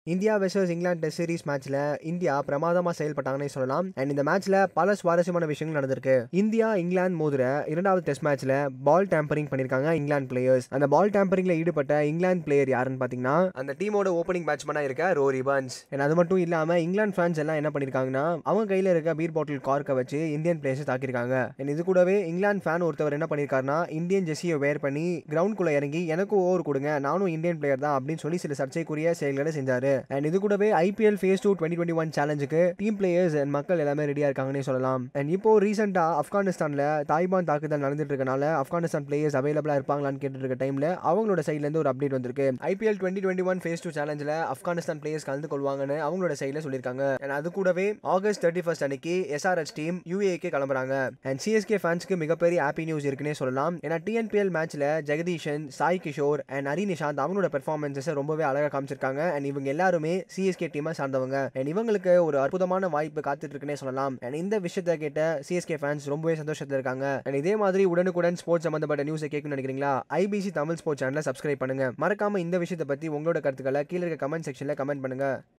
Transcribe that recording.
India versus England test series மேட்ச்ல India பிரமாதமா செயல்பட்டாங்கன்னே சொல்லலாம் அண்ட் இந்த மேட்ச்ல பல சுவாரஸ்யமான விஷயங்கள் நடந்திருக்கு இந்தியா இங்கிலாந்து மோதுற இரண்டாவது டெஸ்ட் மேட்ச்ல பால் டேம்பரிங் பண்ணிருக்காங்க இங்கிலாந்து பிளேயர்ஸ் அந்த பால் டேம்பரிங்ல ஈடுபட்ட இங்கிலாந்து பிளேயர் யாருன்னு பாத்தீங்கன்னா அந்த டீமோட ஓப்பனிங் பேட்ஸ்மேனா இருக்க ரோரி பன்ஸ் அண்ட் அது மட்டும் இல்லாம இங்கிலாந்து ஃபேன்ஸ் எல்லாம் என்ன பண்ணிருக்காங்கன்னா அவங்க கையில இருக்க பீர் பாட்டில் கார்க்கை வச்சு இந்தியன் பிளேயர்ஸ் தாக்கிருக்காங்க அண்ட் இது கூடவே இங்கிலாந்து ஃபேன் ஒருத்தவர் என்ன பண்ணிருக்காருன்னா இந்தியன் ஜெர்சியை வேர் பண்ணி கிரவுண்ட்குள்ள இறங்கி எனக்கும் ஓவர் கொடுங்க நானும் இந்தியன் பிளேயர் தான் அப்படின்னு சொல்லி சில சர்ச்சைக்குரிய செயல்களை செஞ்சாரு அண்ட் இது கூடவே IPL phase two twenty twenty one சேலஞ்சுக்கு டீம் பிளேயர்ஸ் அண்ட் மக்கள் எல்லாமே ரெடியா இருக்காங்கன்னே சொல்லலாம் அண்ட் இப்போ ரீசெண்டா ஆப்கானிஸ்தான்ல தாய்பான் தாக்குதல் நடந்துட்டு இருக்கனால ஆப்கானிஸ்தான் பிளேயர்ஸ் அவைலபிளா இருப்பாங்களான்னு கேட்டு இருக்க டைம்ல அவங்களோட சைட்ல இருந்து ஒரு அப்டேட் வந்திருக்கு IPL twenty twenty one phase two சேலஞ்சில் ஆப்கானிஸ்தான் பிளேயர்ஸ் கலந்து கொள்வாங்கன்னு அவங்களோட சைட்ல சொல்லியிருக்காங்க அண்ட் அது கூடவே ஆகஸ்ட் தேர்ட்டி ஃபர்ஸ்ட் அன்னைக்கு எஸ்ஆர்எச் டீம் யூஏக்கு கிளம்புறாங்க அண்ட் சிஎஸ்கே ஃபேன்ஸ்க்கு மிகப்பெரிய ஹாப்பி நியூஸ் இருக்குன்னே சொல்லலாம் ஏன்னா டிஎன்பிஎல் மேட்ச்ல ஜெகதீஷன் சாய் கிஷோர் அண்ட் ஹரி நிஷாந்த் அவங்களோட பெர்ஃபார்மன்ஸை ரொம்பவே அழகாக காமிச்சிருக்காங்க அண்ட் இவங்க எல்லாருமே சிஎஸ்கே டீமை சார்ந்தவங்க அண்ட் இவங்களுக்கு ஒரு அற்புதமான வாய்ப்பு காத்துட்டு இருக்குன்னே சொல்லலாம் அண்ட் இந்த விஷயத்தை கேட்ட சிஎஸ்கே ஃபேன்ஸ் ரொம்பவே சந்தோஷத்தில் இருக்காங்க அண்ட் இதே மாதிரி உடனுக்குடன் ஸ்போர்ட்ஸ் சம்பந்தப்பட்ட நியூஸை கேட்கணும்னு நினைக்கிறீங்களா ஐபிசி தமிழ் ஸ்போர்ட்ஸ் சேனலை சப்ஸ்கிரைப் பண்ணுங்க மறக்காம இந்த விஷயத்தை பத்தி உங்களோட கருத்துக்களை கீழே இருக்க கமெண்ட் செக்ஷன்ல கமெண்ட் பண்ணுங்க